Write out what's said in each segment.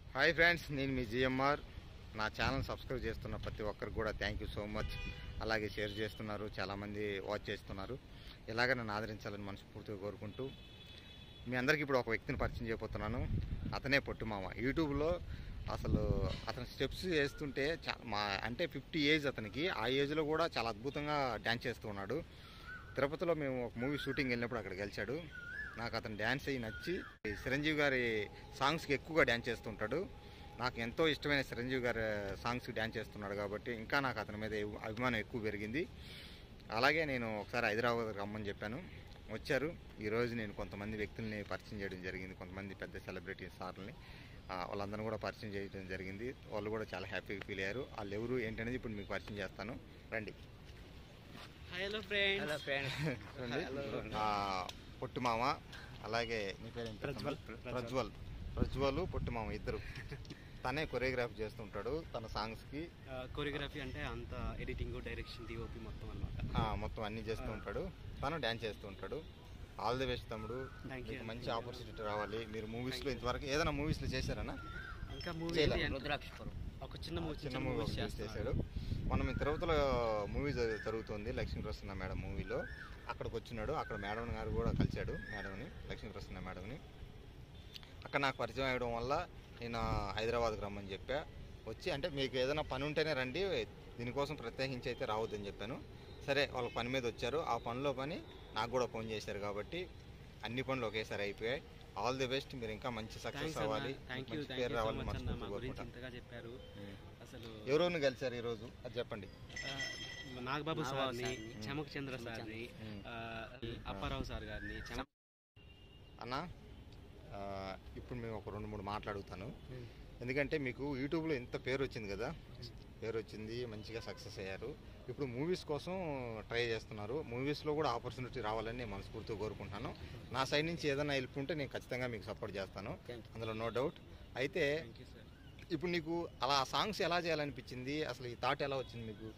Hi friends నేను మీ GMR నా ఛానల్ సబ్స్క్రైబ్ చేస్తున్న ప్రతి ఒక్కరికి కూడా థ్యాంక్ యూ సో మచ్ అలాగే షేర్ చేస్తున్నారు చాలామంది వాచ్ చేస్తున్నారు ఇలాగ నన్ను ఆదరించాలని మనస్ఫూర్తిగా కోరుకుంటూ మీ అందరికీ ఇప్పుడు ఒక వ్యక్తిని పరిచయం చేయబోతున్నాను అతనే పొట్టుమామ యూట్యూబ్లో అసలు అతను స్టెప్స్ చేస్తుంటే చా మా అంటే ఫిఫ్టీ ఏజ్ అతనికి ఆ ఏజ్లో కూడా చాలా అద్భుతంగా డ్యాన్స్ చేస్తూ ఉన్నాడు తిరుపతిలో మేము ఒక మూవీ షూటింగ్ వెళ్ళినప్పుడు అక్కడ గెలిచాడు నాకు అతను డ్యాన్స్ అయ్యి నచ్చి ఈ చిరంజీవి గారి సాంగ్స్కి ఎక్కువగా డ్యాన్స్ చేస్తుంటాడు నాకు ఎంతో ఇష్టమైన చిరంజీవి గారి సాంగ్స్కి డ్యాన్స్ చేస్తున్నాడు కాబట్టి ఇంకా నాకు అతని మీద ఎవ్- అభిమానం ఎక్కువ పెరిగింది అలాగే నేను ఒకసారి హైదరాబాద్ రమ్మని చెప్పాను వచ్చారు ఈరోజు నేను కొంతమంది వ్యక్తుల్ని పరిచయం చేయడం జరిగింది కొంతమంది పెద్ద సెలబ్రిటీ సార్లని ఆ, వాళ్ళందరినీ కూడా పరిచయం చేయడం జరిగింది వాళ్ళు కూడా చాలా హ్యాపీగా ఫీల్ అయ్యారు వాళ్ళు ఎవరు ఏంటనేది ఇప్పుడు మీకు పరిచయం చేస్తాను రండి హలో ఫ్రెండ్స్ హలో ఫ్రెండ్స్ రండి ఆ, పొట్టు మామ అలాగే నీ పేరు ప్రజ్వల్. ప్రజ్వల్ ప్రజ్వల్ పొట్టు మామ ఇద్దరు తనే కొరియోగ్రాఫ్ చేస్తుంటాడు తన సాంగ్స్కి కొరియోగ్రఫీ అంటే అంత ఎడిటింగ్ డైరెక్షన్ డిఓపి మొత్తం అనమాట ఆ, మొత్తం అన్ని చేస్తూ ఉంటాడు తను డ్యాన్స్ చేస్తూ ఉంటాడు ఆల్ ది బెస్ట్ తమ్ముడు Thank you. మీకు మంచి ఆపర్చునిటీ రావాలి మీరు మూవీస్లో ఇంతవరకు ఏదైనా మూవీస్లో చేశారనా ఇంకా మూవీ చేయలే. రుద్రాక్షపురం ఒక చిన్న మూవీ చిన్న మూవీ మూవీస్ చేశాడు చేస్తాడు మనం ఈ తిరుపతిలో మూవీ జరు- జరుగుతుంది లక్ష్మీ ప్రసన్న మేడం మూవీలో అక్కడికి వచ్చినాడు అక్కడ మేడం గారు కూడా కలిశాడు మేడంని లక్ష్మీ ప్రసన్న మేడంని అక్కడ నాకు పరిచయం అయ్యడం వల్ల నేను హైదరాబాద్కి రమ్మని చెప్పా వచ్చి అంటే మీకు ఏదైనా పని ఉంటేనే రండి దీనికోసం ప్రత్యేకించి అయితే రావద్దని చెప్పాను సరే వాళ్ళ పని మీద వచ్చారు ఆ పనిలో పని నాకు కూడా ఫోన్ చేశారు కాబట్టి అన్ని పనులు ఒకేసారి అయిపోయాయి ఆల్ ది బెస్ట్ మీరు ఇంకా మంచి సక్సెస్ థ్యాంక్స్ అవ్వాలి థ్యాంక్ యూ మంచి థ్యాంక్ పేరు యూ సో రావాలని మచ్ అన్న మా మనస్ఫూర్తిగా గురించి కోరుకుంటాను ఇంతగా చెప్పారు అసలు ఎవరెవరిని కలిశారు ఈరోజు అది చెప్పండి ఆ, నాగబాబు నాగబాబు సార్ని సార్ని, చమక్ చంద్ర సార్ని ఉమ్. ఆ, అప్పారావు సార్ గారిని చమ- అన్న ఆ, ఇప్పుడు మేము ఒక రెండు మూడు మాట్లాడుతాను ఎందుకంటే మీకు యూట్యూబ్లో ఎంత పేరు వచ్చింది కదా పేరు వచ్చింది మంచిగా సక్సెస్ అయ్యారు ఇప్పుడు మూవీస్ కోసం ట్రై చేస్తున్నారు మూవీస్లో కూడా ఆపర్చునిటీ రావాలని నేను మనస్ఫూర్తిగా కోరుకుంటున్నాను నా సైడ్ నుంచి ఏదైనా హెల్ప్ ఉంటే నేను ఖచ్చితంగా మీకు సపోర్ట్ చేస్తాను థ్యాంక్ యూ అందులో నో డౌట్ అయితే థ్యాంక్ యూ సార్ ఇప్పుడు నీకు అలా సాంగ్స్ ఎలా చేయాలనిపించింది అసలు ఈ థాట్ ఎలా వచ్చింది మీకు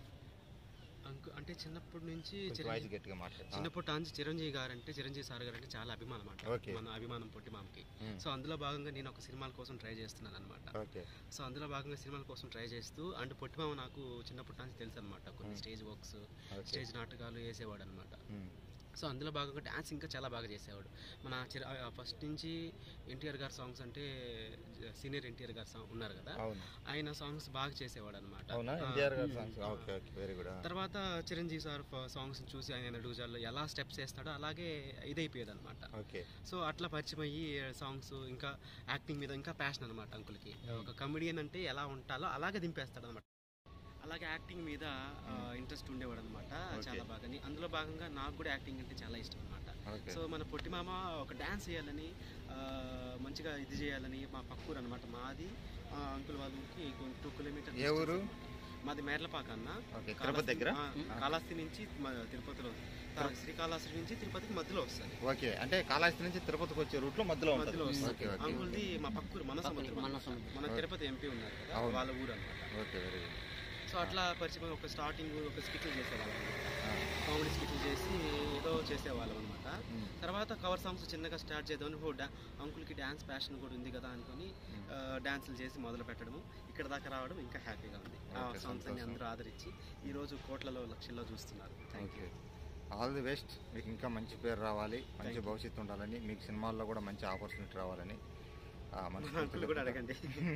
అంకు అంటే చిన్నప్పటి నుంచి కొంచెం వాయిస్ చిరంజీవి గట్టిగా మాట్లాడు చిన్నప్పటి నుంచి చిరంజీవి గారు అంటే చిరంజీవి సార్ గారు అంటే చాలా అభిమానం అన్నమాట Okay. మన అభిమానం పొట్టి మామకి ఉమ్. సో అందులో భాగంగా నేను ఒక సినిమాల కోసం ట్రై చేస్తున్నాను అనమాట ఓకే సో అందులో భాగంగా సినిమాల కోసం ట్రై చేస్తూ అండ్ పొట్టిమామ నాకు చిన్నప్పటి నుంచి తెలుసు అనమాట కొన్ని Hmm. Stage works okay stage నాటకాలు వేసేవాడు అనమాట ఉమ్. సో అందులో భాగంగా డ్యాన్స్ ఇంకా చాలా బాగా చేసేవాడు మన చిర ఫస్ట్ నుంచి ఎన్టీఆర్ గారి సాంగ్స్ అంటే సీనియర్ ఎన్టీఆర్ గారు సాంగ్ ఉన్నారు కదా అవును ఆయన సాంగ్స్ బాగా చేసేవాడు అనమాట అవునా ఎన్టీఆర్ గారి songs okay okay very good తర్వాత చిరంజీవి సార్ సాంగ్స్ చూసి ఆయన అడుగుజాల్లో ఎలా స్టెప్స్ వేస్తాడో అలాగే ఇదైపోయేది అనమాట ఓకే సో అట్లా పరిచయం అయ్యి సాంగ్స్ ఇంకా యాక్టింగ్ మీద ఇంకా ప్యాషన్ అనమాట అంకుల్కి ఒక కమెడియన్ అంటే ఎలా ఉంటాలో అలాగే దింపేస్తాడు అనమాట అలాగే యాక్టింగ్ మీద ఇంట్రెస్ట్ ఉండేవాడు అనమాట Okay. చాలా బాగా అందులో భాగంగా నాకు కూడా యాక్టింగ్ అంటే చాలా ఇష్టం అనమాట ఓకే సో మన పొట్టిమామ ఒక డ్యాన్స్ చేయాలని ఆ, మంచిగా ఇది చేయాలని మా పక్కూరు అనమాట మాది ఆ, అంకుల్ వాళ్ళ ఊరికి టూ కిలోమీటర్ ఏ ఊరు? మాది మేర్లపాక అన్న ఓకే తిరుపతి కాళహస్తి- దగ్గర ఆ, కాళహస్తి నుంచి మ- తిరుపతిలో తా- శ్రీకాళహస్తి నుంచి తిరుపతికి మధ్యలో వస్తుంది ఓకే అంటే కాళహస్తి నుంచి తిరుపతికి వచ్చే రూట్ లో మధ్యలో ఉంటుంది మధ్యలో వస్తుంది ఓకే ఓకే అంకుల్ది మా పక్కూరు మన సముద్రం మన సముద్రం. మన తిరుపతి ఎంపీ ఉన్నారు కదా అవును. వాళ్ళ ఊరు అనమాట ఓకే వెరీ గుడ్ సో అట్లా పరిచయం ఒక స్టార్టింగ్ ఒక స్కిట్లు చేసేవాళ్ళం కామెడీ స్కిట్లు చేసి ఏదో చేసేవాళ్ళం అనమాట తర్వాత కవర్ సాంగ్స్ చిన్నగా స్టార్ట్ చేద్దామని ఓ డా అంకుల్కి డ్యాన్స్ ప్యాషన్ కూడా ఉంది కదా అనుకుని ఆ, డాన్సులు చేసి మొదలు పెట్టడము ఇక్కడ దాకా రావడం ఇంకా హ్యాపీగా ఉంది ఆ Okay, సాంగ్స్ అన్ని సంతోషం. అందరూ ఆదరించి ఈ రోజు కోట్లలో లక్షల్లో చూస్తున్నారు thank you okay all the best మీకు ఇంకా మంచి పేరు రావాలి మంచి Thank you. భవిష్యత్తు ఉండాలని మీకు సినిమాల్లో కూడా మంచి ఆపర్చునిటీ రావాలని ఆ, మనస్ఫూర్తిగా అంకుల్ కూడా అడగండి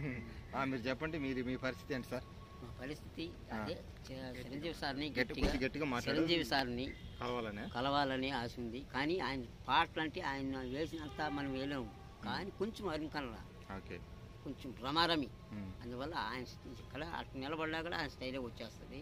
ఆ, మీరు చెప్పండి మీరు మీ పరిస్థితి ఏంటి సార్ మా పరిస్థితి ఆ. అదే చి- చిరంజీవి సార్ని గట్టి గట్టిగా కొద్ది గట్టిగా మాట్లాడు చిరంజీవి సార్ని కలవాలనే కలవాలని ఆశ ఉంది కానీ ఆయన పాటలు అంటే ఆయన వేసినంత మనం వేయలేము కానీ కొంచెం అరుంకనరా ఓకే కొంచెం రమారమి ఉమ్, అందువల్ల ఆయన ఇక్కడ అటు నిలబడ్డా కూడా ఆయన స్టైలే వచ్చేస్తుంది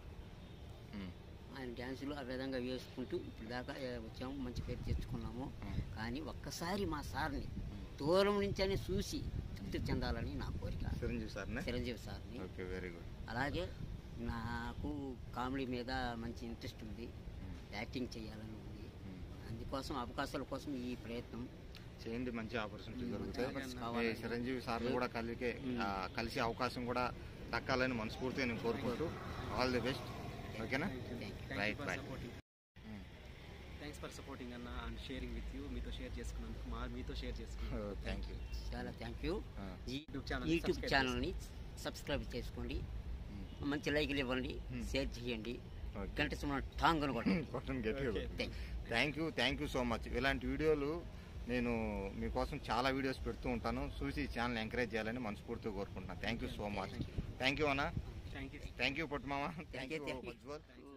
ఉమ్, ఆయన డ్యాన్సులు ఆ విధంగా వేసుకుంటూ ఇప్పుడు దాకా ఏ, వచ్చాము మంచి పేరు తెచ్చుకున్నాము ఉమ్. కానీ ఒక్కసారి మా సార్ని దూరం నుంచని చూసి తృప్తి చెందాలని నా కోరిక చిరంజీవి సార్నే చిరంజీవి సార్ని ఓకే వెరీ గుడ్ అలాగే నాకు కామెడీ మీద మంచి ఇంట్రెస్ట్ ఉంది యాక్టింగ్ చేయాలని ఉంది అందుకోసం అవకాశాల కోసం ఈ ప్రయత్నం చేయండి మంచి ఆపర్చునిటీ మంచి దొరుకుతాయి opportunities ఏ కావాలని. చిరంజీవి సార్లు కూడా కలిగే ఆ, కలిసే అవకాశం కూడా దక్కాలని మనస్ఫూర్తిగా నేను కోరుకుంటూ ఆల్ ది బెస్ట్ ఓకేనా Thank you. Thank you Right, for right. Supporting um. Thank thanks for supporting అన్న అండ్ షేరింగ్ విత్ యూ మీతో షేర్ చేసుకున్నందుకు మా మీతో షేర్ చేసుకున్నాను థ్యాంక్ యూ చాలా థ్యాంక్ యూ ఈ యూట్యూబ్ ఛానల్ యూట్యూబ్ ఛానల్ని సబ్స్క్రైబ్ చేసుకోండి మంచి లైకులు ఇవ్వండి Hmm. షేర్ చేయండి ఓకే గంట సుమారు టాంగ్ కొట్టండి కొట్టండి గట్టిగా Okay. కొట్టండి. Thank thank you thank you so much ఇలాంటి వీడియోలు నేను మీకోసం చాలా వీడియోస్ పెడుతూ ఉంటాను చూసి ఈ ఛానల్ ఎంకరేజ్ చేయాలని మనస్ఫూర్తిగా కోరుకుంటున్నాను thank you so much thank you అన్న థ్యాంక్ యూ థ్యాంక్ యూ పొట్టుమామ thank you, you thank you. మజ్వల్ యూ